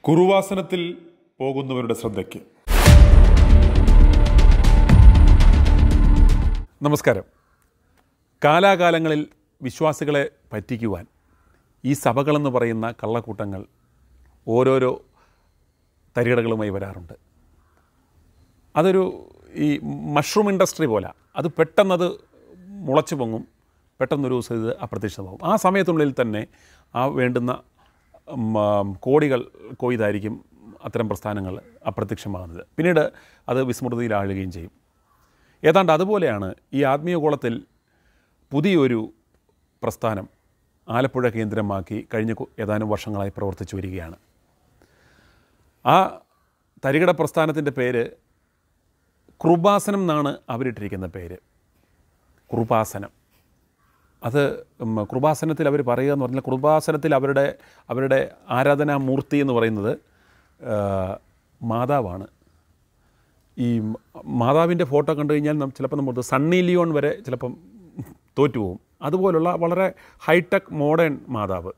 കുറുവാസനത്തിൽ പോകുന്നവരുടെ ശ്രദ്ധയ്ക്ക് നമസ്കാരം കാലാകാലങ്ങളിൽ വിശ്വാസികളെ പറ്റിക്കുവാൻ ഈ സഭകളെന്ന് പറയുന്ന കള്ളക്കൂട്ടങ്ങൾ ഓരോരോ തരികടകളുമായി വരാറുണ്ട് അതൊരു ഈ മഷ്റൂം ഇൻഡസ്ട്രി പോലെ അത് പെട്ടെന്നത് മുളച്ചു പൊങ്ങും പെട്ടെന്നൊരു ദിവസം ഇത് അപ്രത്യക്ഷമാവും ആ സമയത്തിനുള്ളിൽ തന്നെ ആ വേണ്ടുന്ന ഉം, ആ, കോടികൾ കൊയ്തായിരിക്കും അത്തരം പ്രസ്ഥാനങ്ങൾ അപ്രത്യക്ഷമാകുന്നത് പിന്നീട് അത് വിസ്മൃതിയിലാഴുകയും ചെയ്യും ഏതാണ്ട് അതുപോലെയാണ് ഈ ആത്മീയ കോളത്തിൽ പുതിയൊരു പ്രസ്ഥാനം ആലപ്പുഴ കേന്ദ്രമാക്കി കഴിഞ്ഞ കു- ഏതാനും വർഷങ്ങളായി പ്രവർത്തിച്ചു വരികയാണ് ആ തരികട പ്രസ്ഥാനത്തിൻ്റെ പേര് കൃപാസനം എന്നാണ് അവരിട്ടിരിക്കുന്ന പേര് കൃപാസനം അത് ഉം, കൃപാസനത്തിൽ അവർ പറയുക എന്ന് പറഞ്ഞാൽ കൃപാസനത്തിൽ അവരുടെ അവരുടെ ആരാധനാമൂർത്തി എന്ന് പറയുന്നത് ആ, മാതാവാണ് ഈ മാതാവിൻ്റെ ഫോട്ടോ കണ്ടു കഴിഞ്ഞാൽ നം ചിലപ്പോൾ നമുക്ക് സണ്ണി ലിയോൺ വരെ ചിലപ്പം തോറ്റുപോകും അതുപോലുള്ള വളരെ ഹൈടെക് മോഡേൺ മാതാവ്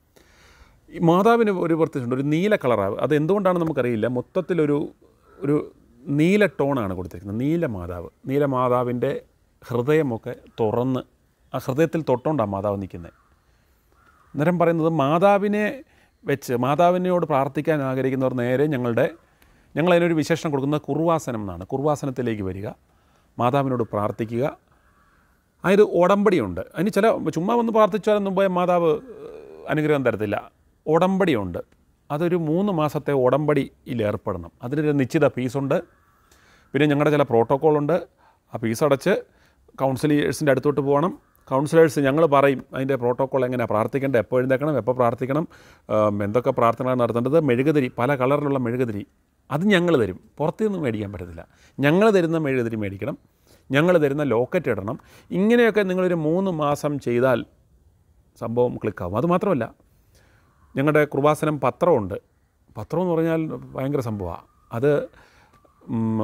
ഈ മാതാവിന് ഒരു പ്രത്യേകതയുണ്ട് ഒരു നീല കളറാവ് അത് എന്തുകൊണ്ടാണ് നമുക്കറിയില്ല മൊത്തത്തിലൊരു ഒരു നീല ടോണാണ് കൊടുത്തിരിക്കുന്നത് നീല മാതാവ് നീല മാതാവിൻ്റെ ഹൃദയമൊക്കെ തുറന്ന് ആ ഹൃദയത്തിൽ തൊട്ടോണ്ടാണ് മാതാവ് നിൽക്കുന്നത് അന്നേരം പറയുന്നത് മാതാവിനെ വെച്ച് മാതാവിനോട് പ്രാർത്ഥിക്കാൻ ആഗ്രഹിക്കുന്നവർ നേരെ ഞങ്ങളുടെ ഞങ്ങൾ അതിനൊരു വിശേഷണം കൊടുക്കുന്നത് കുർവാസനം എന്നാണ് കുർവാസനത്തിലേക്ക് വരിക മാതാവിനോട് പ്രാർത്ഥിക്കുക അതായത് ഉടമ്പടിയുണ്ട് അതിന് ചില ചുമ്മാ വന്ന് പ്രാർത്ഥിച്ചാലൊന്നും പോയ മാതാവ് ഏഹ്, അനുഗ്രഹം തരത്തില്ല ഉടമ്പടിയുണ്ട് അതൊരു മൂന്ന് മാസത്തെ ഉടമ്പടിയിൽ ഏർപ്പെടണം അതിനൊരു നിശ്ചിത ഫീസുണ്ട് പിന്നെ ഞങ്ങളുടെ ചില പ്രോട്ടോക്കോളുണ്ട് ആ ഫീസ് അടച്ച് കൗൺസിലേഴ്സിൻ്റെ അടുത്തോട്ട് പോകണം കൗൺസിലേഴ്സ് ഞങ്ങൾ പറയും അതിൻ്റെ പ്രോട്ടോക്കോൾ എങ്ങനെയാണ് പ്രാർത്ഥിക്കേണ്ടത് എപ്പോൾ എഴുന്നേക്കണം എപ്പോൾ പ്രാർത്ഥിക്കണം ആം, എന്തൊക്കെ പ്രാർത്ഥനകളാണ് നടത്തേണ്ടത് മെഴുകുതിരി പല കളറിലുള്ള മെഴുകുതിരി അത് ഞങ്ങൾ തരും പുറത്തുനിന്ന് മേടിക്കാൻ പറ്റത്തില്ല ഞങ്ങൾ തരുന്ന മെഴുകുതിരി മേടിക്കണം ഞങ്ങൾ തരുന്ന ലോക്കറ്റ് ഇടണം ഇങ്ങനെയൊക്കെ നിങ്ങളൊരു മൂന്ന് മാസം ചെയ്താൽ സംഭവം ക്ലിക്കാവും അതുമാത്രമല്ല ഞങ്ങളുടെ കൃപാസനം പത്രമുണ്ട് പത്രം എന്ന് പറഞ്ഞാൽ ഭയങ്കര സംഭവമാണ് അത് ഉം,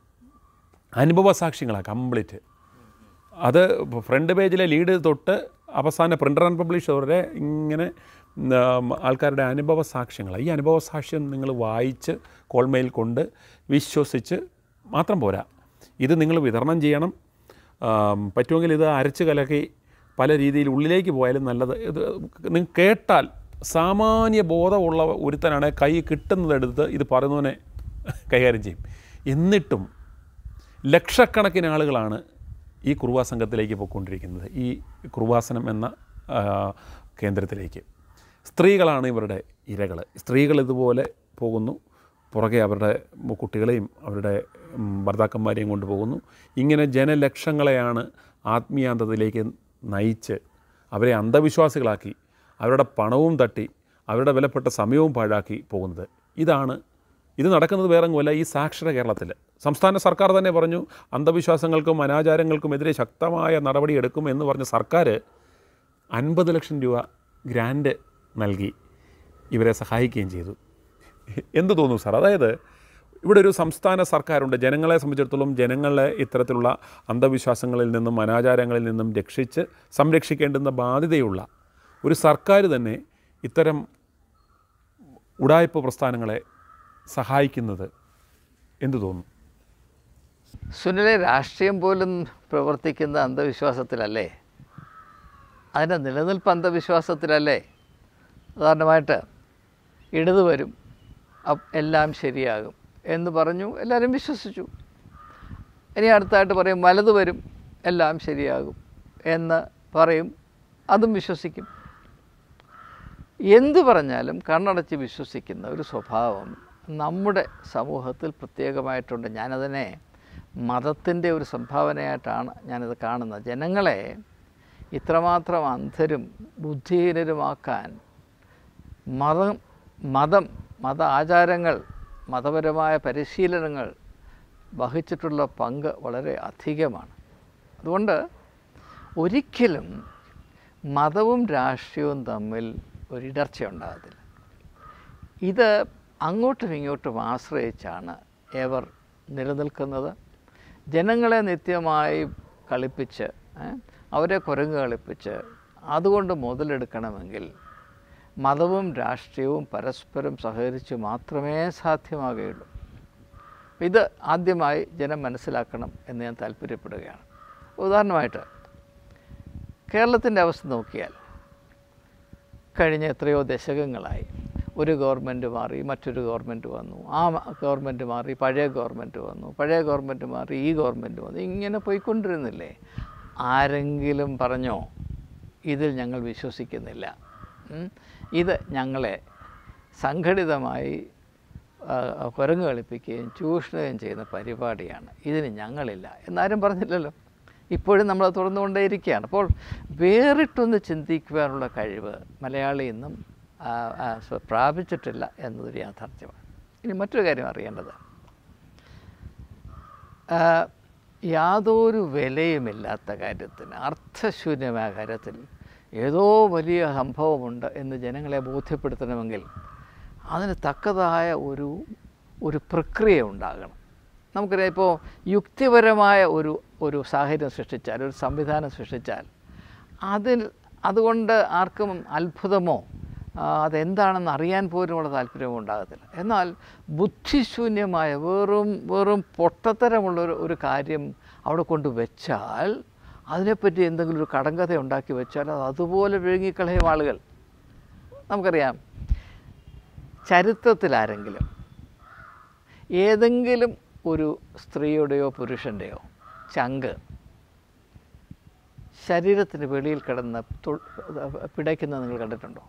അനുഭവ സാക്ഷ്യങ്ങളാണ് കംപ്ലീറ്റ് അത് ഫ്രണ്ട് പേജിലെ ലീഡ് തൊട്ട് അവസാന പ്രിൻ്റർ ആൻഡ് പബ്ലിഷർ വരെ ഇങ്ങനെ ഉം, ആൾക്കാരുടെ അനുഭവ സാക്ഷ്യങ്ങളാണ് ഈ അനുഭവ സാക്ഷ്യം നിങ്ങൾ വായിച്ച് കോൾമെയിൽ കൊണ്ട് വിശ്വസിച്ച് മാത്രം പോരാ ഇത് നിങ്ങൾ വിതരണം ചെയ്യണം ആം, പറ്റുമെങ്കിൽ ഇത് അരച്ച് കലക്കി പല രീതിയിൽ ഉള്ളിലേക്ക് പോയാലും നല്ലത് ഇത് നിങ്ങൾ കേട്ടാൽ സാമാന്യ ബോധമുള്ള ഒരുത്തനാണ് കൈ കിട്ടുന്നതെടുത്ത് ഇത് പറയുന്നവനെ കൈകാര്യം ചെയ്യും എന്നിട്ടും ലക്ഷക്കണക്കിന് ആളുകളാണ് ഈ കുറുവാ സംഘത്തിലേക്ക് പോയിക്കൊണ്ടിരിക്കുന്നത് ഈ കുറുവാസനം എന്ന ആ, കേന്ദ്രത്തിലേക്ക് സ്ത്രീകളാണ് ഇവരുടെ ഇരകൾ സ്ത്രീകൾ ഇതുപോലെ പോകുന്നു പുറകെ അവരുടെ കുട്ടികളെയും അവരുടെ ഉം, ഭർത്താക്കന്മാരെയും കൊണ്ടുപോകുന്നു ഇങ്ങനെ ജനലക്ഷങ്ങളെയാണ് ആത്മീയാന്തത്തിലേക്ക് നയിച്ച് അവരെ അന്ധവിശ്വാസികളാക്കി അവരുടെ പണവും തട്ടി അവരുടെ വിലപ്പെട്ട സമയവും പാഴാക്കി പോകുന്നത് ഇതാണ് ഇത് നടക്കുന്നത് വേറെ എങ്ങുമല്ല ഈ സാക്ഷര കേരളത്തിൽ സംസ്ഥാന സർക്കാർ തന്നെ പറഞ്ഞു അന്ധവിശ്വാസങ്ങൾക്കും അനാചാരങ്ങൾക്കുമെതിരെ ശക്തമായ നടപടി എടുക്കും എന്ന് പറഞ്ഞ സർക്കാർ അൻപത് ലക്ഷം രൂപ ഗ്രാൻഡ് നൽകി ഇവരെ സഹായിക്കുകയും ചെയ്തു എന്ത് തോന്നുന്നു സാർ അതായത് ഇവിടെ ഒരു സംസ്ഥാന സർക്കാരുണ്ട് ജനങ്ങളെ സംബന്ധിച്ചിടത്തോളം ജനങ്ങളെ ഇത്തരത്തിലുള്ള അന്ധവിശ്വാസങ്ങളിൽ നിന്നും അനാചാരങ്ങളിൽ നിന്നും രക്ഷിച്ച് സംരക്ഷിക്കേണ്ടുന്ന ബാധ്യതയുള്ള ഒരു സർക്കാർ തന്നെ ഇത്തരം ഉടായ്പ പ്രസ്ഥാനങ്ങളെ സഹായിക്കുന്നത് എന്തു തോന്നുന്നു സുനിലെ രാഷ്ട്രീയം പോലും പ്രവർത്തിക്കുന്ന അന്ധവിശ്വാസത്തിലല്ലേ അതിൻ്റെ നിലനിൽപ്പ് അന്ധവിശ്വാസത്തിലല്ലേ ഉദാഹരണമായിട്ട് ഇടത് വരും അപ്പ് എല്ലാം ശരിയാകും എന്ന് പറഞ്ഞു എല്ലാവരും വിശ്വസിച്ചു ഇനി അടുത്തായിട്ട് പറയും വലത് വരും എല്ലാം ശരിയാകും എന്ന് പറയും അതും വിശ്വസിക്കും എന്തു പറഞ്ഞാലും കണ്ണടച്ച് വിശ്വസിക്കുന്ന ഒരു സ്വഭാവം നമ്മുടെ സമൂഹത്തിൽ പ്രത്യേകമായിട്ടുണ്ട് ഞാനതിനെ മതത്തിൻ്റെ ഒരു സംഭാവനയായിട്ടാണ് ഞാനിത് കാണുന്നത് ജനങ്ങളെ ഇത്രമാത്രം അന്ധരും ബുദ്ധിഹീനരുമാക്കാൻ മതം മതം മത ആചാരങ്ങൾ മതപരമായ പരിശീലനങ്ങൾ വഹിച്ചിട്ടുള്ള പങ്ക് വളരെ അധികമാണ് അതുകൊണ്ട് ഒരിക്കലും മതവും രാഷ്ട്രീയവും തമ്മിൽ ഒരിടർച്ച ഉണ്ടാകത്തില്ല ഇത് അങ്ങോട്ടും ഇങ്ങോട്ടും ആശ്രയിച്ചാണ് ഏവർ നിലനിൽക്കുന്നത് ജനങ്ങളെ നിത്യമായി കളിപ്പിച്ച് ഏ, അവരെ കുരങ്ങ് കളിപ്പിച്ച് അതുകൊണ്ട് മുതലെടുക്കണമെങ്കിൽ മതവും രാഷ്ട്രീയവും പരസ്പരം സഹകരിച്ച് മാത്രമേ സാധ്യമാകുകയുള്ളൂ ഇത് ആദ്യമായി ജനം മനസ്സിലാക്കണം എന്ന് ഞാൻ താല്പര്യപ്പെടുകയാണ് ഉദാഹരണമായിട്ട് കേരളത്തിൻ്റെ അവസ്ഥ നോക്കിയാൽ കഴിഞ്ഞ എത്രയോ ദശകങ്ങളായി ഒരു ഗവൺമെൻറ് മാറി മറ്റൊരു ഗവൺമെൻറ് വന്നു ആ ഗവൺമെൻറ് മാറി പഴയ ഗവൺമെൻറ് വന്നു പഴയ ഗവൺമെൻറ് മാറി ഈ ഗവൺമെൻറ് വന്നു ഇങ്ങനെ പോയിക്കൊണ്ടിരുന്നില്ലേ ആരെങ്കിലും പറഞ്ഞോ ഇതിൽ ഞങ്ങൾ വിശ്വസിക്കുന്നില്ല ഉം. ഇത് ഞങ്ങളെ സംഘടിതമായി ആ, കുരങ്ങ് കളിപ്പിക്കുകയും ചൂഷണവും ചെയ്യുന്ന പരിപാടിയാണ് ഇതിന് ഞങ്ങളില്ല എന്നാരും പറഞ്ഞില്ലല്ലോ ഇപ്പോഴും നമ്മൾ തുറന്നുകൊണ്ടേയിരിക്കുകയാണ് അപ്പോൾ വേറിട്ടൊന്ന് ചിന്തിക്കുവാനുള്ള കഴിവ് മലയാളി ഇന്നും ആ, ആ, സ്വ- പ്രാപിച്ചിട്ടില്ല എന്നതൊരു യാഥാർത്ഥ്യമാണ് ഇനി മറ്റൊരു കാര്യം അറിയേണ്ടത് ആ, യാതൊരു വിലയുമില്ലാത്ത കാര്യത്തിന് അർത്ഥശൂന്യമായ കാര്യത്തിൽ ഏതോ വലിയ സംഭവമുണ്ട് എന്ന് ജനങ്ങളെ ബോധ്യപ്പെടുത്തണമെങ്കിൽ അതിന് തക്കതായ ഒരു ഒരു പ്രക്രിയ ഉണ്ടാകണം നമുക്കറിയാം ഇപ്പോൾ യുക്തിപരമായ ഒരു ഒരു സാഹചര്യം സൃഷ്ടിച്ചാൽ ഒരു സംവിധാനം സൃഷ്ടിച്ചാൽ അതിൽ അതുകൊണ്ട് ആർക്കും അത്ഭുതമോ ആ, അതെന്താണെന്ന് അറിയാൻ പോലുമുള്ള താല്പര്യമോ ഉണ്ടാകത്തില്ല എന്നാൽ ബുദ്ധിശൂന്യമായ വെറും വെറും പൊട്ടത്തരമുള്ള ഒരു ഒരു കാര്യം അവിടെ കൊണ്ട് വെച്ചാൽ അതിനെപ്പറ്റി എന്തെങ്കിലും ഒരു കടങ്കഥ ഉണ്ടാക്കി വെച്ചാൽ അത് അതുപോലെ വിഴുങ്ങിക്കളയും ആളുകൾ നമുക്കറിയാം ചരിത്രത്തിൽ ആരെങ്കിലും ഏതെങ്കിലും ഒരു സ്ത്രീയുടെയോ പുരുഷൻ്റെയോ ചങ്ക് ശരീരത്തിന് വെളിയിൽ കിടന്ന് തു- പിടയ്ക്കുന്നത് നിങ്ങൾ കണ്ടിട്ടുണ്ടോ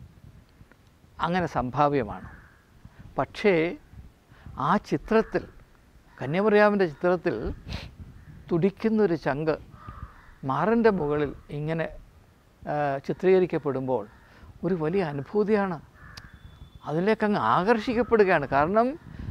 അങ്ങനെ സംഭാവ്യമാണ് പക്ഷേ ആ ചിത്രത്തിൽ കന്യാമറിയാമിൻ്റെ ചിത്രത്തിൽ തുടിക്കുന്നൊരു ചങ്ക് മാറിൻ്റെ മുകളിൽ ഇങ്ങനെ ആ, ചിത്രീകരിക്കപ്പെടുമ്പോൾ ഒരു വലിയ അനുഭൂതിയാണ് അതിലേക്ക് അങ്ങ് ആകർഷിക്കപ്പെടുകയാണ് കാരണം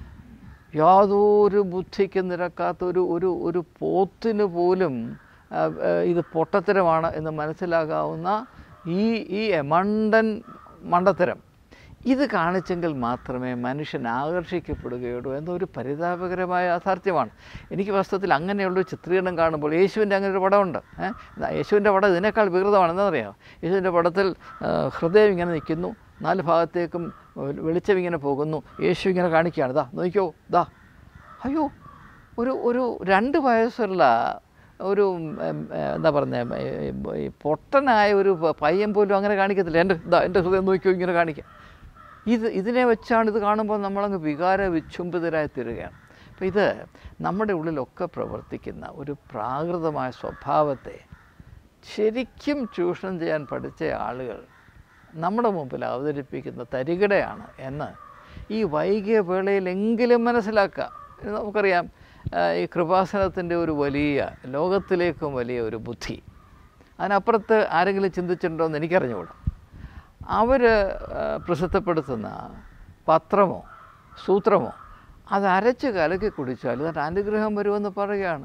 യാതൊരു ബുദ്ധിക്ക് നിരക്കാത്ത ഒരു ഒരു ഒരു പോത്തിന് പോലും ആ, ആ, ഇത് പൊട്ടത്തരമാണ് എന്ന് മനസ്സിലാകാവുന്ന ഈ ഈ എമണ്ടൻ മണ്ടത്തരം ഇത് കാണിച്ചെങ്കിൽ മാത്രമേ മനുഷ്യൻ ആകർഷിക്കപ്പെടുകയുള്ളൂ എന്നൊരു പരിതാപകരമായ യാഥാർത്ഥ്യമാണ് എനിക്ക് വാസ്തവത്തിൽ അങ്ങനെയുള്ള ചിത്രീകരണം കാണുമ്പോൾ യേശുവിൻ്റെ അങ്ങനെ ഒരു പടമുണ്ട് ഏഹ് യേശുവിൻ്റെ പടം ഇതിനേക്കാൾ വികൃതമാണ് എന്താണെന്നറിയാമോ യേശുവിൻ്റെ പടത്തിൽ ആ, ഹൃദയം ഇങ്ങനെ നിൽക്കുന്നു നാല് ഭാഗത്തേക്കും വെളിച്ചം ഇങ്ങനെ പോകുന്നു യേശു ഇങ്ങനെ കാണിക്കുകയാണ് ദാ നോക്കിയോ ദാ അയ്യോ ഒരു ഒരു രണ്ട് വയസ്സുള്ള ഒരു ഉം, ഉം, എന്താ പറയുന്നത് ഈ പൊട്ടനായ ഒരു പ- പയ്യൻ പോലും അങ്ങനെ കാണിക്കത്തില്ല എൻ്റെ ഇതാ എൻ്റെ ഹൃദയം നോക്കിയോ ഇങ്ങനെ കാണിക്കാം ഇത് ഇതിനെ വെച്ചാണ് ഇത് കാണുമ്പോൾ നമ്മളങ്ങ് വികാര വിച്ഛുംബിതരായി തീരുകയാണ് അപ്പോൾ ഇത് നമ്മുടെ ഉള്ളിലൊക്കെ പ്രവർത്തിക്കുന്ന ഒരു പ്രാകൃതമായ സ്വഭാവത്തെ ശരിക്കും ചൂഷണം ചെയ്യാൻ പഠിച്ച ആളുകൾ നമ്മുടെ മുമ്പിൽ അവതരിപ്പിക്കുന്ന തരികിടയാണ് എന്ന് ഈ വൈകിയ വേളയിലെങ്കിലും മനസ്സിലാക്കുക ഇത് നമുക്കറിയാം ആ, ഈ കൃപാസനത്തിൻ്റെ ഒരു വലിയ ലോകത്തിലേക്കും വലിയ ഒരു ബുദ്ധി അതിനപ്പുറത്ത് ആരെങ്കിലും ചിന്തിച്ചിട്ടുണ്ടോ എന്ന് എനിക്കറിഞ്ഞുകൂടാ അവർ പ്രസിദ്ധപ്പെടുത്തുന്ന പത്രമോ സൂത്രമോ അത് അരച്ച് കലക്കി കുടിച്ചാൽ ഇതിൻ്റെ അനുഗ്രഹം വരുമെന്ന് പറയുകയാണ്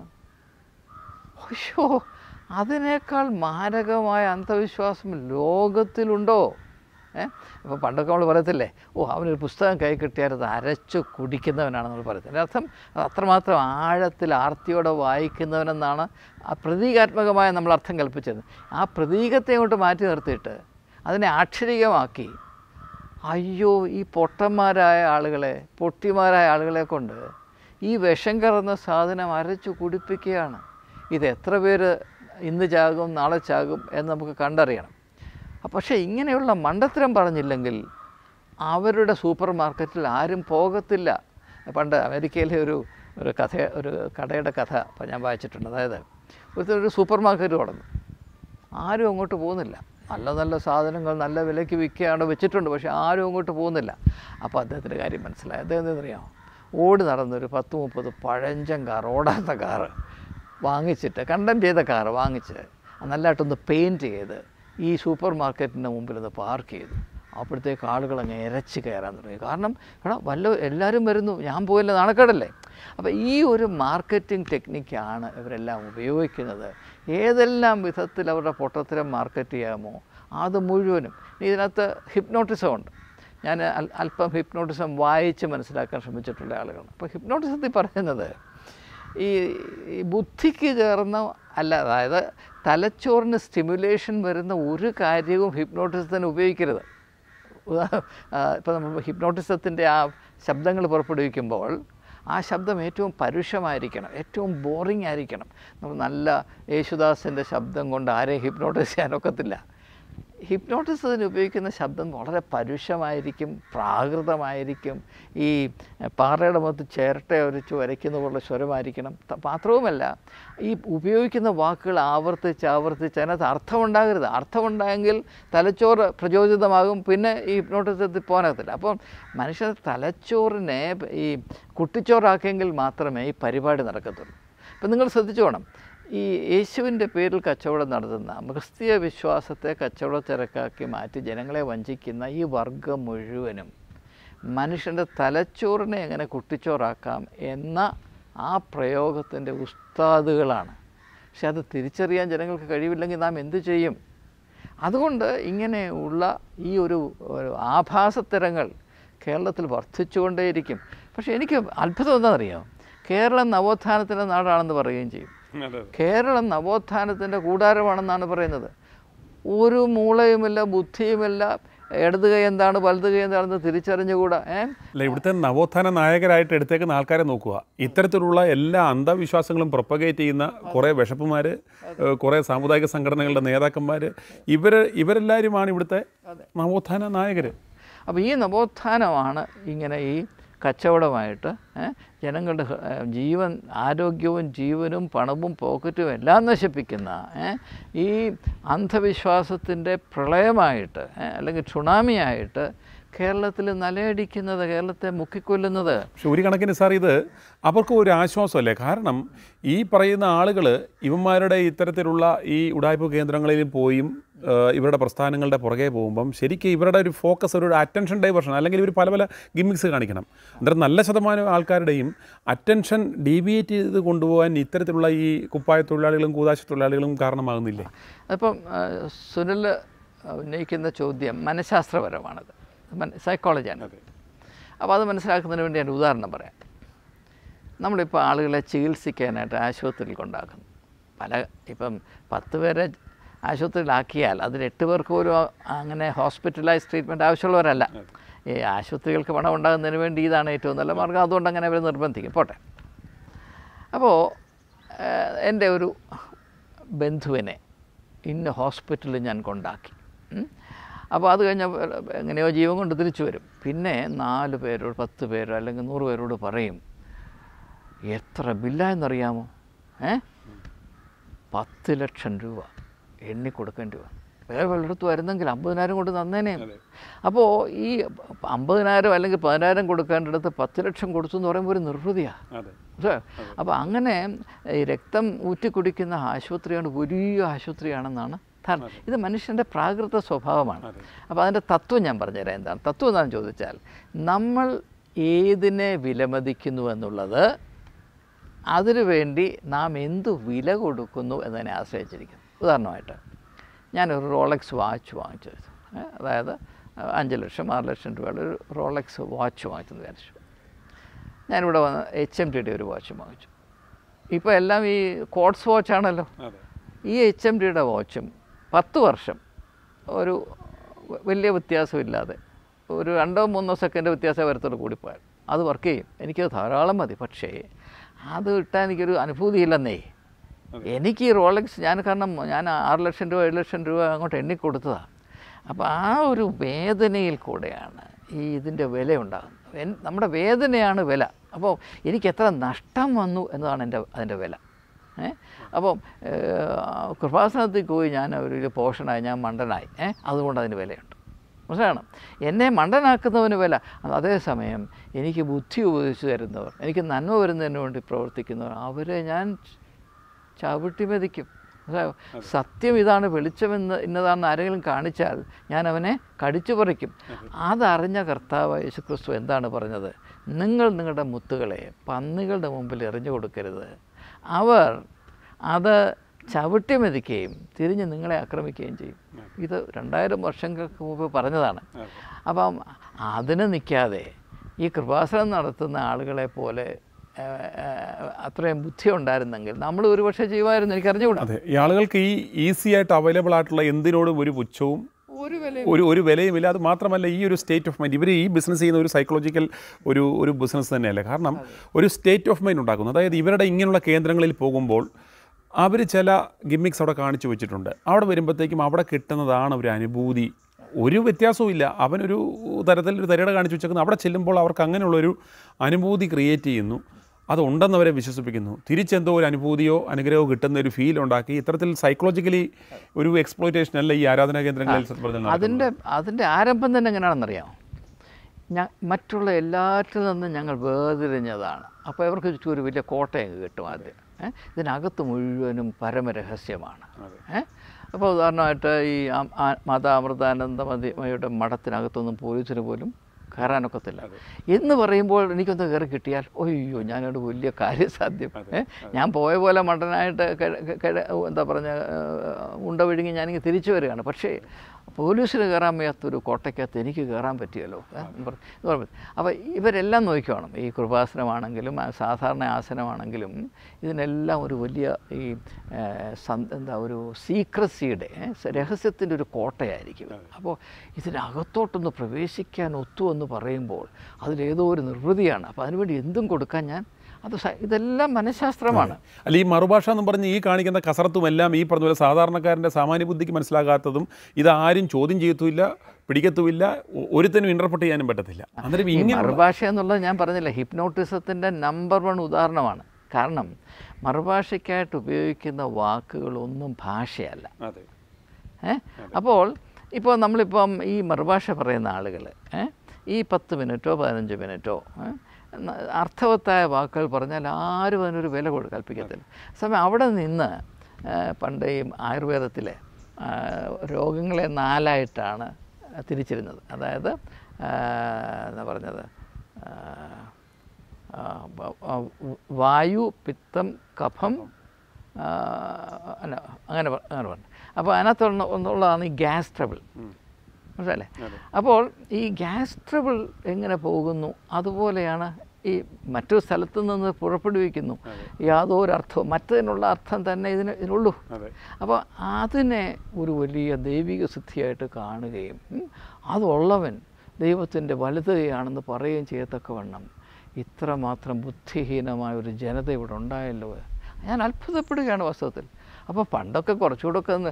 അയ്യോ അതിനേക്കാൾ മാരകമായ അന്ധവിശ്വാസം ലോകത്തിലുണ്ടോ ഏ ഇപ്പോൾ പണ്ടൊക്കെ നമ്മൾ പറയത്തില്ലേ ഓ അവനൊരു പുസ്തകം കൈ കിട്ടിയാൽ അത് അരച്ച് കുടിക്കുന്നവനാണ് നമ്മൾ പറയുന്നത് അതിൻ്റെ അർത്ഥം അത് അത്രമാത്രം ആഴത്തിൽ ആർത്തിയോടെ വായിക്കുന്നവനെന്നാണ് ആ പ്രതീകാത്മകമായ നമ്മൾ അർത്ഥം കൽപ്പിച്ചത് ആ പ്രതീകത്തെ അങ്ങോട്ട് മാറ്റി നിർത്തിയിട്ട് അതിനെ ആക്ഷരികമാക്കി അയ്യോ ഈ പൊട്ടന്മാരായ ആളുകളെ പൊട്ടിമാരായ ആളുകളെ കൊണ്ട് ഈ വിഷം കലർന്ന സാധനം അരച്ചു കുടിപ്പിക്കുകയാണ് ഇത് എത്ര പേര് ഇന്ന് ചാകും നാളെ ചാകും എന്ന് നമുക്ക് കണ്ടറിയണം അ, പക്ഷേ ഇങ്ങനെയുള്ള മണ്ടത്തരം പറഞ്ഞില്ലെങ്കിൽ അവരുടെ സൂപ്പർ മാർക്കറ്റിൽ ആരും പോകത്തില്ല പണ്ട് അമേരിക്കയിലെ ഒരു ഒരു കഥ ഒരു കടയുടെ കഥ ഇപ്പം ഞാൻ വായിച്ചിട്ടുണ്ട് അതായത് ഒരുത്തൻ ഒരു സൂപ്പർ മാർക്കറ്റ് തുടങ്ങും ആരും അങ്ങോട്ട് പോകുന്നില്ല നല്ല നല്ല സാധനങ്ങൾ നല്ല വിലയ്ക്ക് വിൽക്കുകയാണ് വെച്ചിട്ടുണ്ട് പക്ഷേ ആരും അങ്ങോട്ട് പോകുന്നില്ല അപ്പോൾ അദ്ദേഹത്തിൻ്റെ കാര്യം മനസ്സിലായി അദ്ദേഹം എന്തെന്നറിയാമോ ഓടി നടന്നൊരു പത്ത് മുപ്പത് പഴഞ്ചൻ കാർ ഓടാത്ത കാറ് വാങ്ങിച്ചിട്ട് കണ്ടം ചെയ്ത കാറ് വാങ്ങിച്ച് നല്ലതായിട്ടൊന്ന് പെയിൻറ്റ് ചെയ്ത് ഈ സൂപ്പർ മാർക്കറ്റിൻ്റെ മുമ്പിൽ ഒന്ന് പാർക്ക് ചെയ്തു അപ്പോഴത്തേക്ക് ആളുകൾ അങ്ങ് ഇരച്ച് കയറാൻ തുടങ്ങി കാരണം എടാ വല്ല എല്ലാവരും വരുന്നു ഞാൻ പോയില്ല നാണക്കേടല്ലേ അപ്പോൾ ഈ ഒരു മാർക്കറ്റിംഗ് ടെക്നിക്കാണ് ഇവരെല്ലാം ഉപയോഗിക്കുന്നത് ഏതെല്ലാം വിധത്തിൽ അവരുടെ പൊട്ടത്തരം മാർക്കറ്റ് ചെയ്യാമോ അത് മുഴുവനും ഇനി ഇതിനകത്ത് ഹിപ്നോട്ടിസം ഉണ്ട് ഞാൻ അൽ- അല്പം ഹിപ്നോട്ടിസം വായിച്ച് മനസ്സിലാക്കാൻ ശ്രമിച്ചിട്ടുള്ള ആളുകളാണ് അപ്പോൾ ഹിപ്നോട്ടിസത്തിൽ പറയുന്നത് ഈ ഈ ബുദ്ധിക്ക് ചേർന്ന അല്ല അതായത് തലച്ചോറിന് സ്റ്റിമുലേഷൻ വരുന്ന ഒരു കാര്യവും ഹിപ്നോട്ടിസത്തിന് ഉപയോഗിക്കരുത് ഇപ്പോൾ നമ്മൾ ഹിപ്നോട്ടിസത്തിൻ്റെ ആ ശബ്ദങ്ങൾ പുറപ്പെടുവിക്കുമ്പോൾ ആ ശബ്ദം ഏറ്റവും പരുഷമായിരിക്കണം ഏറ്റവും ബോറിംഗ് ആയിരിക്കണം നമ്മൾ നല്ല യേശുദാസിൻ്റെ ശബ്ദം കൊണ്ട് ആരെയും ഹിപ്നോട്ടൈസ് ചെയ്യാനൊക്കത്തില്ല ഹിപ്നോട്ടിസത്തിന് ഉപയോഗിക്കുന്ന ശബ്ദം വളരെ പരുഷമായിരിക്കും പ്രാകൃതമായിരിക്കും ഈ പാറയുടെ മുഖത്ത് ചേരട്ട ഒരച്ച് വരയ്ക്കുന്ന പോലുള്ള സ്വരമായിരിക്കണം ത- മാത്രവുമല്ല ഈ ഉപയോഗിക്കുന്ന വാക്കുകൾ ആവർത്തിച്ച് ആവർത്തിച്ച് അതിനകത്ത് അർത്ഥമുണ്ടാകരുത് അർത്ഥമുണ്ടായെങ്കിൽ തലച്ചോറ് പ്രചോദിതമാകും പിന്നെ ഈ ഹിപ്നോട്ടിസത്തിൽ പോകാനകത്തില്ല അപ്പോൾ മനുഷ്യൻ്റെ തലച്ചോറിനെ ഈ കുട്ടിച്ചോറാക്കിയെങ്കിൽ മാത്രമേ ഈ പരിപാടി നടക്കത്തുള്ളൂ അപ്പം നിങ്ങൾ ശ്രദ്ധിച്ചോണം ഈ യേശുവിൻ്റെ പേരിൽ കച്ചവടം നടത്തുന്ന ക്രിസ്തീയ വിശ്വാസത്തെ കച്ചവട തിരക്കാക്കി മാറ്റി ജനങ്ങളെ വഞ്ചിക്കുന്ന ഈ വർഗം മുഴുവനും മനുഷ്യൻ്റെ തലച്ചോറിനെ എങ്ങനെ കുട്ടിച്ചോറാക്കാം എന്ന ആ പ്രയോഗത്തിൻ്റെ ഉസ്താദുകളാണ് പക്ഷെ അത് തിരിച്ചറിയാൻ ജനങ്ങൾക്ക് കഴിവില്ലെങ്കിൽ നാം എന്തു ചെയ്യും അതുകൊണ്ട് ഇങ്ങനെയുള്ള ഈ ഒരു ഒരു ആഭാസത്തരങ്ങൾ കേരളത്തിൽ വർദ്ധിച്ചുകൊണ്ടേയിരിക്കും പക്ഷേ എനിക്ക് അത്ഭുതം എന്താണെന്നറിയാം കേരളം നവോത്ഥാനത്തിൻ്റെ നാടാണെന്ന് പറയുകയും ചെയ്യും കേരളം നവോത്ഥാനത്തിൻ്റെ കൂടാരമാണെന്നാണ് പറയുന്നത് ഒരു മൂളയുമില്ല ബുദ്ധിയുമില്ല ഇടത് കൈ എന്താണ് വലത് കൈ എന്താണെന്ന് തിരിച്ചറിഞ്ഞുകൂടാ ഏ അല്ല ഇവിടുത്തെ നവോത്ഥാന നായകരായിട്ട് എടുത്തേക്കുന്ന ആൾക്കാരെ നോക്കുക ഇത്തരത്തിലുള്ള എല്ലാ അന്ധവിശ്വാസങ്ങളും പ്രൊപ്പഗേറ്റ് ചെയ്യുന്ന കുറേ വിഷപ്പുമാർ കുറേ സാമുദായിക സംഘടനകളുടെ നേതാക്കന്മാർ ഇവർ ഇവരെല്ലാവരുമാണ് ഇവിടുത്തെ നവോത്ഥാന നായകർ അപ്പോൾ ഈ നവോത്ഥാനമാണ് ഇങ്ങനെ ഈ കച്ചവടമായിട്ട് ഏ, ജനങ്ങളുടെ ഹ- ഏ, ജീവൻ ആരോഗ്യവും ജീവനും പണവും പോക്കറ്റും എല്ലാം നശിപ്പിക്കുന്ന ഏ, ഈ അന്ധവിശ്വാസത്തിൻ്റെ പ്രളയമായിട്ട് ഏ, അല്ലെങ്കിൽ സുണാമിയായിട്ട് കേരളത്തിൽ നിലയടിക്കുന്നത് കേരളത്തെ മുക്കിക്കൊല്ലുന്നത് പക്ഷെ ഒരു കണക്കിന് സാർ ഇത് അവർക്ക് ഒരു ആശ്വാസമല്ലേ കാരണം ഈ പറയുന്ന ആളുകൾ ഇവന്മാരുടെ ഇത്തരത്തിലുള്ള ഈ ഉടായ്പ കേന്ദ്രങ്ങളിൽ പോയും ഏഹ്, ഇവരുടെ പ്രസ്ഥാനങ്ങളുടെ പുറകെ പോകുമ്പം ശരിക്കും ഇവരുടെ ഒരു ഫോക്കസ് ഒരു അറ്റൻഷൻ ഡൈവേർഷൻ അല്ലെങ്കിൽ ഇവർ പല പല ഗിമ്മിക്സ് കാണിക്കണം അന്നേരം നല്ല ശതമാനം ആൾക്കാരുടെയും അറ്റൻഷൻ ഡീവിയേറ്റ് ചെയ്ത് കൊണ്ടുപോകാൻ ഇത്തരത്തിലുള്ള ഈ കുപ്പായ തൊഴിലാളികളും കൂതാശ തൊഴിലാളികളും കാരണമാകുന്നില്ലേ അപ്പം ആ, സുനിൽ ഉന്നയിക്കുന്ന ചോദ്യം മനഃശാസ്ത്രപരമാണത് മന- സൈക്കോളജിയാണ് അപ്പോൾ അത് മനസ്സിലാക്കുന്നതിന് വേണ്ടി ഞാൻ ഒരു ഉദാഹരണം പറയാം നമ്മളിപ്പോൾ ആളുകളെ ചികിത്സിക്കാനായിട്ട് ആശുപത്രിയിൽ കൊണ്ടാക്കുന്നു പല ഇപ്പം പത്ത് പേരെ ആശുപത്രിയിലാക്കിയാൽ അതിൽ എട്ട് പേർക്ക് പോലും ആ- അങ്ങനെ ഹോസ്പിറ്റലൈസ് ട്രീറ്റ്മെൻറ്റ് ആവശ്യമുള്ളവരല്ല ഈ ആശുപത്രികൾക്ക് പണം ഉണ്ടാകുന്നതിന് വേണ്ടി ഇതാണ് ഏറ്റവും നല്ല മാർഗ്ഗം അതുകൊണ്ട് അങ്ങനെ അവർ നിർബന്ധിക്കും പോട്ടെ അപ്പോൾ എൻ്റെ ഒരു ബന്ധുവിനെ ഇന്ന ഹോസ്പിറ്റലിൽ ഞാൻ കൊണ്ടാക്കി ഉം. അപ്പോൾ അത് കഴിഞ്ഞ എങ്ങനെയോ ജീവൻ കൊണ്ട് തിരിച്ചു വരും പിന്നെ നാല് പേരോട് പത്ത് പേരോ അല്ലെങ്കിൽ നൂറ് പേരോട് പറയും എത്ര ബില്ലായെന്നറിയാമോ ഏ പത്ത് ലക്ഷം രൂപ എണ്ണി കൊടുക്കേണ്ടി വന്നു വേറെ വല്ലയിടത്ത് വരുന്നെങ്കിൽ അമ്പതിനായിരം കൊണ്ട് തന്നേനെ അപ്പോൾ ഈ അമ്പതിനായിരം അല്ലെങ്കിൽ പതിനായിരം കൊടുക്കേണ്ടടുത്ത് പത്ത് ലക്ഷം കൊടുത്തു എന്ന് പറയുമ്പോൾ ഒരു നിർവൃതിയാണ് അതെ മനസ്സിലായോ? അപ്പോൾ അങ്ങനെ ഈ രക്തം ഊറ്റി കുടിക്കുന്ന ആശുപത്രിയാണ് വലിയ ആശുപത്രിയാണെന്നാണ് ധാരണ ഇത് മനുഷ്യൻ്റെ പ്രാകൃത സ്വഭാവമാണ് അപ്പോൾ അതിൻ്റെ തത്വം ഞാൻ പറഞ്ഞുതരാം എന്താണ് തത്വം എന്താണെന്ന് ചോദിച്ചാൽ നമ്മൾ ഏതിനെ വിലമതിക്കുന്നു എന്നുള്ളത് അതിനു വേണ്ടി നാം എന്ത് വില കൊടുക്കുന്നു എന്നതിനെ ആശ്രയിച്ചിരിക്കുന്നു ഉദാഹരണമായിട്ട് ഞാനൊരു റോളക്സ് വാച്ച് വാങ്ങിച്ചു ഏ, അതായത് അഞ്ച് ലക്ഷം ആറ് ലക്ഷം രൂപയുടെ ഒരു റോളക്സ് വാച്ച് വാങ്ങിച്ചെന്ന് വിചാരിച്ചു ഞാനിവിടെ വന്ന് എച്ച് എം ടിയുടെ ഒരു വാച്ച് വാങ്ങിച്ചു ഇപ്പോൾ എല്ലാം ഈ കോട്സ് വാച്ചാണല്ലോ അതെ ഈ എച്ച് എം ടിയുടെ വാച്ചും പത്ത് വർഷം ഒരു വ- വലിയ വ്യത്യാസമില്ലാതെ ഒരു രണ്ടോ മൂന്നോ സെക്കൻഡ് വ്യത്യാസം വരത്തോട് കൂടിപ്പോയാൽ അത് വർക്ക് ചെയ്യും എനിക്കത് ധാരാളം മതി പക്ഷേ അത് ഇട്ടാൽ എനിക്കൊരു അനുഭൂതിയില്ലെന്നേ എനിക്ക് ഈ റോളക്സ് ഞാൻ കാരണം ഞാൻ ആറ് ലക്ഷം രൂപ ഏഴ് ലക്ഷം രൂപ അങ്ങോട്ട് എണ്ണി കൊടുത്തതാണ് അപ്പോൾ ആ ഒരു വേദനയിൽ കൂടെയാണ് ഈ ഇതിൻ്റെ വില ഉണ്ടാകുന്നത് എൻ- നമ്മുടെ വേദനയാണ് വില അപ്പോൾ എനിക്ക് എത്ര നഷ്ടം വന്നു എന്നതാണ് എൻ്റെ അതിൻ്റെ വില ഏ അപ്പം കൃപാസനത്തിൽ പോയി ഞാൻ ഒരു പോഷനായി ഞാൻ മണ്ടനായി ഏ അതുകൊണ്ട് അതിന് വിലയുണ്ട് മനസ്സിലാണ് എന്നെ മണ്ടനാക്കുന്നവന് വില അത് അതേസമയം എനിക്ക് ബുദ്ധി ഉപദേശിച്ചു തരുന്നവർ എനിക്ക് നന്മ വരുന്നതിന് വേണ്ടി പ്രവർത്തിക്കുന്നവർ അവരെ ഞാൻ ചവിട്ടി മെതിക്കും മനസ്സിലായോ? സത്യം ഇതാണ് വെളിച്ചമെന്ന് ഇന്നതാണെന്ന് ആരെങ്കിലും കാണിച്ചാൽ ഞാൻ അവനെ കടിച്ചു പറിക്കും അതറിഞ്ഞ കർത്താവ് യേശുക്രിസ്തു എന്താണ് പറഞ്ഞത് നിങ്ങൾ നിങ്ങളുടെ മുത്തുകളെ പന്നികളുടെ മുമ്പിൽ എറിഞ്ഞു കൊടുക്കരുത് അവർ അത് ചവിട്ടി മെതിക്കുകയും തിരിഞ്ഞ് നിങ്ങളെ ആക്രമിക്കുകയും ചെയ്യും ഇത് രണ്ടായിരം വർഷങ്ങൾക്ക് മുമ്പ് പറഞ്ഞതാണ് അപ്പം അതിന് നിൽക്കാതെ ഈ കൃപാസനം നടത്തുന്ന ആളുകളെ പോലെ ആ, ആ, അത്രയും ബുദ്ധി ഉണ്ടായിരുന്നെങ്കിൽ നമ്മൾ ഒരുപക്ഷെ ചെയ്യുമായിരുന്നു എനിക്ക് അറിഞ്ഞുകൂടാ അതെ ഈ ആളുകൾക്ക് ഈ ഈസി ആയിട്ട് അവൈലബിൾ ആയിട്ടുള്ള എന്തിനോടും ഒരു പുച്ഛവും ഒരു വിലയും ഒരു ഒരു വിലയുമില്ല അത് മാത്രമല്ല ഈ ഒരു സ്റ്റേറ്റ് ഓഫ് മൈൻഡ് ഇവർ ഈ ബിസിനസ് ചെയ്യുന്ന ഒരു സൈക്കോളജിക്കൽ ഒരു ഒരു ബിസിനസ് തന്നെയല്ലേ കാരണം ഒരു സ്റ്റേറ്റ് ഓഫ് മൈൻഡ് ഉണ്ടാക്കുന്നു അതായത് ഇവരുടെ ഇങ്ങനെയുള്ള കേന്ദ്രങ്ങളിൽ പോകുമ്പോൾ അവർ ചില ഗിമ്മിക്സ് അവിടെ കാണിച്ചു വെച്ചിട്ടുണ്ട് അവിടെ വരുമ്പോഴത്തേക്കും അവിടെ കിട്ടുന്നതാണ് ഒരു അനുഭൂതി ഒരു വ്യത്യാസവും ഇല്ല അവനൊരു തരത്തിൽ ഒരു തരികട കാണിച്ചു വെച്ചേക്കുന്നു അവിടെ ചെല്ലുമ്പോൾ അവർക്ക് അങ്ങനെയുള്ളൊരു അനുഭൂതി ക്രിയേറ്റ് ചെയ്യുന്നു അതുണ്ടെന്ന് അവരെ വിശ്വസിപ്പിക്കുന്നു തിരിച്ചെന്തോ ഒരു അനുഭൂതിയോ അനുഗ്രഹമോ കിട്ടുന്ന ഒരു ഫീൽ ഉണ്ടാക്കി ഇത്തരത്തിൽ സൈക്കോളജിക്കലി ഒരു എക്സ്പ്ലോയിറ്റേഷൻ അല്ല ഈ ആരാധനാ കേന്ദ്രങ്ങളിൽ സത്യം പറഞ്ഞാൽ നടക്കുന്നത്. അതിൻ്റെ അതിൻ്റെ ആരംഭം തന്നെ എങ്ങനെയാണെന്നറിയാമോ ഞാൻ മറ്റുള്ള എല്ലാറ്റിൽ നിന്നും ഞങ്ങൾ വേർതിരിഞ്ഞതാണ് അപ്പോൾ ഇവർക്ക് ചുറ്റും ഒരു വലിയ കോട്ടയം കിട്ടും ആദ്യം ഏ? ഇതിനകത്ത് മുഴുവനും പരമരഹസ്യമാണ് ഏ? അപ്പോൾ ഉദാഹരണമായിട്ട് ഈ ആ- ആ- മാതാ അമൃതാനന്ദമതിമയുടെ മഠത്തിനകത്തൊന്നും പോലീസിന് പോലും കയറാനൊക്കത്തില്ല എന്ന് പറയുമ്പോൾ എനിക്കൊന്ന് കയറി കിട്ടിയാൽ ഒയ്യോ ഞാനൊരു വലിയ കാര്യസാധ്യം ഏ? ഞാൻ പോയ പോലെ മണ്ടനായിട്ട് കിഴ- കിഴ- എന്താ പറഞ്ഞ ഉണ്ട വിഴുങ്ങി ഞാനിങ്ങനെ തിരിച്ചു വരികയാണ് പക്ഷേ പോലീസിന് കയറാൻ വയ്യാത്തൊരു കോട്ടയ്ക്കകത്ത് എനിക്ക് കയറാൻ പറ്റിയല്ലോ ഏ? എന്ന് പറ- എന്ന് പറയുമ്പോൾ അപ്പോൾ ഇവരെല്ലാം നോക്കിക്കോണം ഈ കൃപാസനമാണെങ്കിലും ആ സാധാരണ ആസനമാണെങ്കിലും ഇതിനെല്ലാം ഒരു വലിയ ഈ ഏ, സം- എന്താ ഒരു സീക്രസിയുടെ രഹസ്യത്തിൻ്റെ ഒരു കോട്ടയായിരിക്കും അപ്പോൾ ഇതിനകത്തോട്ടൊന്ന് പ്രവേശിക്കാൻ ഒത്തു എന്ന് പറയുമ്പോൾ അതിലേതോ ഒരു നിർവൃതിയാണ് അപ്പോൾ അതിനുവേണ്ടി എന്തും കൊടുക്കാൻ ഞാൻ അത് സ- ഇതെല്ലാം മനഃശാസ്ത്രമാണ് അല്ല ഈ മറുഭാഷ എന്ന് പറഞ്ഞ് ഈ കാണിക്കുന്ന കസറത്തും എല്ലാം ഈ പറഞ്ഞ പോലെ സാധാരണക്കാരൻ്റെ സാമാന്യ ബുദ്ധിക്ക് മനസ്സിലാകാത്തതും ഇതാരും ചോദ്യം ചെയ്യത്തുമില്ല പിടിക്കത്തുമില്ല ഒ- ഒരുത്തനും ഇന്റർപ്രട്ട് ചെയ്യാനും പറ്റത്തില്ല അന്നേരം ഈ ഇങ്ങനെ മറുഭാഷ എന്നുള്ളത് ഞാൻ പറഞ്ഞില്ല ഹിപ്നോട്ടിസത്തിൻ്റെ നമ്പർ വൺ ഉദാഹരണമാണ് കാരണം മറുഭാഷയ്ക്കായിട്ട് ഉപയോഗിക്കുന്ന വാക്കുകളൊന്നും ഭാഷയല്ല അതെ ഏ അപ്പോൾ ഇപ്പോൾ നമ്മളിപ്പം ഈ മറുഭാഷ പറയുന്ന ആളുകൾ ഏ ഈ പത്ത് മിനിറ്റോ പതിനഞ്ച് മിനിറ്റോ ഏ, ന- അർത്ഥവത്തായ വാക്കുകൾ പറഞ്ഞാൽ ആരും അതിനൊരു വില കൊടു കൽപ്പിക്കത്തില്ല സമയം അവിടെ നിന്ന് ഏ, പണ്ട് ഈ ആയുർവേദത്തിലെ ആ, രോഗങ്ങളെ നാലായിട്ടാണ് തിരിച്ചിരുന്നത് അതായത് ആ, എന്താ പറഞ്ഞത് ആ, ആ, വ- ആ, വായു പിത്തം കഫം ആ, അല്ല അങ്ങനെ പ- അങ്ങനെ പറഞ്ഞു അപ്പോൾ അതിനകത്തുള്ള ഒന്നുള്ളതാണ് ഈ ഗ്യാസ് ട്രബിൾ മനസ്സിലല്ലേ അപ്പോൾ ഈ ഗ്യാസ് ട്രബിൾ എങ്ങനെ പോകുന്നു അതുപോലെയാണ് ഈ മറ്റൊരു സ്ഥലത്ത് നിന്ന് പുറപ്പെടുവിക്കുന്നു യാതൊരു അർത്ഥവും മറ്റതിനുള്ള അർത്ഥം തന്നെ ഇതിന് ഇതിനുള്ളൂ അതെ അപ്പോൾ അതിനെ ഒരു വലിയ ദൈവിക സിദ്ധിയായിട്ട് കാണുകയും ഉം, അതുള്ളവൻ ദൈവത്തിൻ്റെ വലുതുകയാണെന്ന് പറയുകയും ചെയ്യത്തക്കവണ്ണം ഇത്രമാത്രം ബുദ്ധിഹീനമായ ഒരു ജനത ഇവിടെ ഉണ്ടായല്ലോ ഞാൻ അത്ഭുതപ്പെടുകയാണ് വാസ്തവത്തിൽ അപ്പോൾ പണ്ടൊക്കെ കുറച്ചുകൂടെയൊക്കെ ഒന്ന്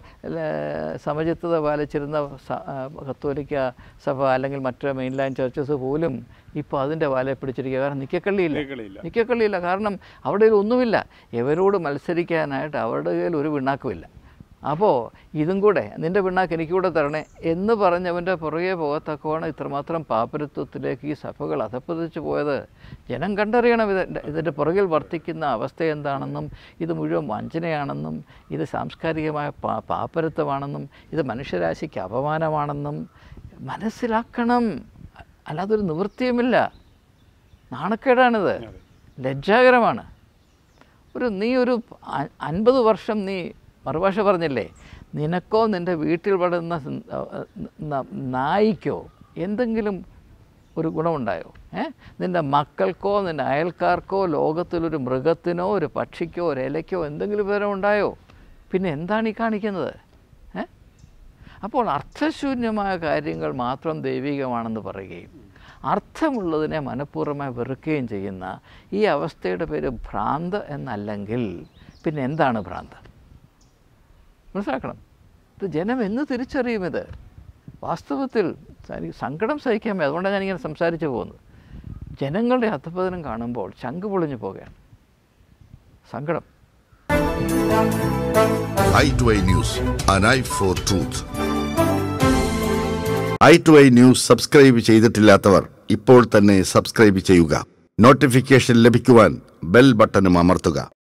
ഏർ സമചിത്തത പാലിച്ചിരുന്ന സ- ആ, കത്തോലിക്ക സഭ അല്ലെങ്കിൽ മറ്റു മെയിൻ ലൈൻ ചർച്ചസ് പോലും ഇപ്പോൾ അതിൻ്റെ വാലെ പിടിച്ചിരിക്കുക കാരണം നിക്കക്കള്ളിയില്ല നിക്കക്കള്ളിയില്ല. നിക്കക്കള്ളിയില്ല കാരണം അവിടെ ഒന്നുമില്ല ഇവരോട് മത്സരിക്കാനായിട്ട് അവരുടെ കയ്യിൽ ഒരു പിണ്ണാക്കുമില്ല അപ്പോൾ ഇതും കൂടെ നിൻ്റെ പിണ്ണാക്ക് എനിക്കൂടെ തരണേ എന്ന് പറഞ്ഞവൻ്റെ പുറകെ പോകത്തക്കവണ്ണം ഇത്രമാത്രം പാപ്പരത്വത്തിലേക്ക് ഈ സഭകൾ അധപ്പതിച്ചു പോയത് ജനം കണ്ടറിയണം ഇതിൻ്റെ ഇതിൻ്റെ പുറകിൽ വർത്തിക്കുന്ന അവസ്ഥ എന്താണെന്നും ഇത് മുഴുവൻ വഞ്ചനയാണെന്നും ഇത് സാംസ്കാരികമായ പാ പാപ്പരത്വമാണെന്നും ഇത് മനുഷ്യരാശിക്ക് അപമാനമാണെന്നും മനസ്സിലാക്കണം അല്ലാതൊരു നിവൃത്തിയുമില്ല നാണക്കേടാണിത് ലജ്ജാകരമാണ് ഒരു നീ ഒരു അ- അൻപത് വർഷം നീ മറുഭാഷ പറഞ്ഞില്ലേ നിനക്കോ നിൻ്റെ വീട്ടിൽ വളരുന്ന സ്- ന- ന- നായിക്കോ എന്തെങ്കിലും ഒരു ഗുണമുണ്ടായോ ഏ നിൻ്റെ മക്കൾക്കോ നിൻ്റെ അയൽക്കാർക്കോ ലോകത്തിലൊരു മൃഗത്തിനോ ഒരു പക്ഷിക്കോ ഒരു ഇലയ്ക്കോ എന്തെങ്കിലും വിവരം ഉണ്ടായോ പിന്നെ എന്താണ് ഈ കാണിക്കുന്നത് ഏ അപ്പോൾ അർത്ഥശൂന്യമായ കാര്യങ്ങൾ മാത്രം ദൈവികമാണെന്ന് പറയുകയും അർത്ഥമുള്ളതിനെ മനഃപൂർവ്വമായി വെറുക്കുകയും ചെയ്യുന്ന ഈ അവസ്ഥയുടെ പേര് ഭ്രാന്ത് എന്നല്ലെങ്കിൽ പിന്നെ എന്താണ് ഭ്രാന്ത് മനസ്സിലാക്കണം ഇത് ജനം എന്ന് തിരിച്ചറിയും ഇത് വാസ്തവത്തിൽ എനിക്ക് സങ്കടം സഹിക്കാൻ വയ്യ. അതുകൊണ്ടാണ് ഞാനിങ്ങനെ സംസാരിച്ചു പോകുന്നത് ജനങ്ങളുടെ അധപതനം കാണുമ്പോൾ ചങ്ക് പൊളിഞ്ഞു പോകുകയാണ് സങ്കടം eye to eye news an eye for truth eye to eye news subscribe ചെയ്തിട്ടില്ലാത്തവർ ഇപ്പോൾ തന്നെ സബ്സ്ക്രൈബ് ചെയ്യുക നോട്ടിഫിക്കേഷൻ ലഭിക്കുവാൻ ബെൽ ബട്ടണും അമർത്തുക